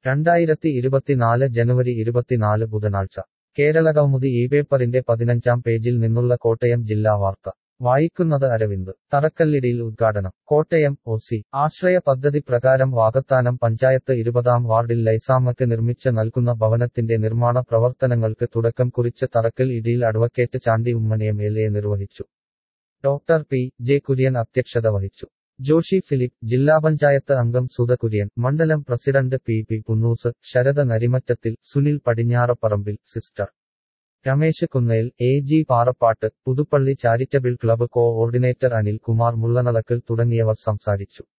രണ്ടായിരത്തി ഇരുപത്തിനാല് ജനുവരി ഇരുപത്തിനാല് ബുധനാഴ്ച കേരളകൗമുദി ഈ പേപ്പറിന്റെ പതിനഞ്ചാം പേജിൽ നിന്നുള്ള കോട്ടയം ജില്ലാ വാർത്ത വായിക്കുന്നത് അരവിന്ദ് തറക്കല്ലിടിയിൽ ഉദ്ഘാടനം കോട്ടയം ഒ സി ആശ്രയ പദ്ധതി പ്രകാരം വാകത്താനം പഞ്ചായത്ത് ഇരുപതാം വാർഡിൽ ലൈസാമക്ക് നിർമ്മിച്ച് നൽകുന്ന ഭവനത്തിന്റെ നിർമ്മാണ പ്രവർത്തനങ്ങൾക്ക് തുടക്കം കുറിച്ച് തറക്കൽ ഇടിയിൽ advocate Chandy Oommen M L A നിർവഹിച്ചു ഡോക്ടർ പി ജെ കുര്യൻ അധ്യക്ഷത വഹിച്ചു ജോഷി ഫിലിപ്പ് ജില്ലാ പഞ്ചായത്ത് അംഗം സുധ കുര്യൻ മണ്ഡലം president P P Punnoose Sharada Narimattathil Sunil Padinjaraparambil sister Ramesh Kunnel A G Parappattu Puthuppally charitable club coordinator Anil Kumar Mullanalakkal തുടങ്ങിയവർ സംസാരിച്ചു